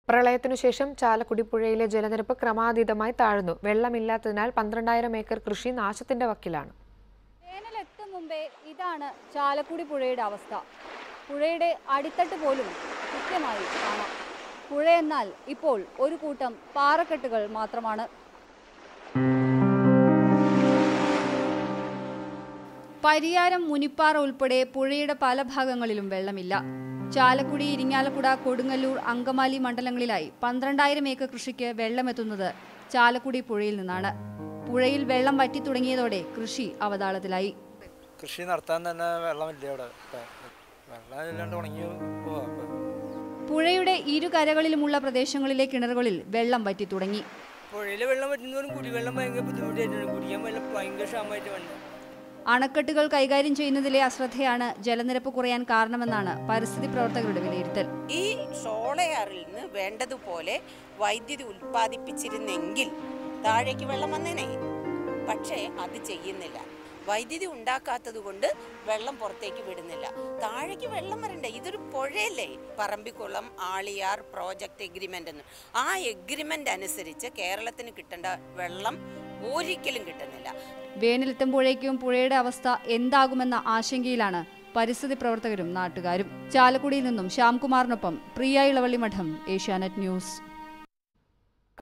പ്രളയത്തിനു ശേഷം ചാലക്കുടി പുഴയിലെ ജലനിരപ്പ് ക്രമാതീതമായി താഴ്ന്നു വെള്ളമില്ലാത്തതിനാൽ പന്ത്രണ്ടായിരം ഏക്കർ കൃഷി നാശത്തിന്റെ വക്കിലാണ് വേനലെത്തും മുമ്പേ ഇതാണ് ചാലക്കുടി പുഴയുടെ അവസ്ഥ പുഴയുടെ അടിത്തട്ട് പോലും കൃത്യമായി കാണാം പുഴയെന്നാൽ ഇപ്പോൾ ഒരു കൂട്ടം പാറക്കെട്ടുകൾ മാത്രമാണ് പരിയാരം മുനിപ്പാറ ഉൾപ്പെടെ പുഴയുടെ പല ഭാഗങ്ങളിലും വെള്ളമില്ല ചാലക്കുടി ഇരിങ്ങാലക്കുട കൊടുങ്ങല്ലൂർ അങ്കമാലി മണ്ഡലങ്ങളിലായി പന്ത്രണ്ടായിരം ഏക്കർ കൃഷിക്ക് വെള്ളമെത്തുന്നത് ചാലക്കുടി പുഴയിൽ നിന്നാണ് പുഴയിൽ വെള്ളം വറ്റി തുടങ്ങിയതോടെ കൃഷി അവതാളത്തിലായി കൃഷി നടത്താൻ തന്നെ വെള്ളമില്ല ഇവിടെ ഇപ്പം വെള്ളം ഇല്ലാണ്ട് ഉണങ്ങി പോവാ ഇപ്പം. പുഴയുടെ ഇരുകരകളിലുമുള്ള പ്രദേശങ്ങളിലെ കിണറുകളിൽ വെള്ളം വറ്റി തുടങ്ങി പുഴയിൽ വെള്ളം പറ്റുന്നവരും കുടിവെള്ളം ഭയങ്കര ബുദ്ധിമുട്ടായിട്ടുണ്ട് കുടിക്കാൻ വെള്ളം ഭയങ്കര ക്ഷാമമായിട്ട് വന്നത് അണക്കെട്ടുകൾ കൈകാര്യം ചെയ്യുന്നതിലെ അശ്രദ്ധയാണ് ജലനിരപ്പ് കുറയാൻ കാരണമെന്നാണ് പരിസ്ഥിതി പ്രവർത്തകരുടെ വിലയിരുത്തൽ ഈ ഷോളയാറിൽ നിന്ന് വേണ്ടതുപോലെ വൈദ്യുതി ഉൽപ്പാദിപ്പിച്ചിരുന്നെങ്കിൽ താഴേക്ക് വെള്ളം വന്നേനെ പക്ഷേ അത് ചെയ്യുന്നില്ല വൈദ്യുതി ഉണ്ടാക്കാത്തത് കൊണ്ട് വെള്ളം പുറത്തേക്ക് വിടുന്നില്ല താഴേക്ക് വെള്ളം വരണ്ടേ ഇതൊരു പുഴയല്ലേ പറമ്പിക്കുളം ആളിയാർ പ്രോജക്റ്റ് എഗ്രിമെന്റ് എന്ന് ആ എഗ്രിമെന്റ് അനുസരിച്ച് കേരളത്തിന് കിട്ടേണ്ട വെള്ളം ഒരിക്കലും കിട്ടുന്നില്ല വേനലെത്തുമ്പോഴേക്കും പുഴയുടെ അവസ്ഥ എന്താകുമെന്ന ആശങ്കയിലാണ് പരിസ്ഥിതി പ്രവർത്തകരും നാട്ടുകാരും ചാലക്കുടിയിൽ നിന്നും ശ്യാംകുമാറിനൊപ്പം പ്രിയ ഇളവള്ളി മഠം ഏഷ്യാനെറ്റ് ന്യൂസ്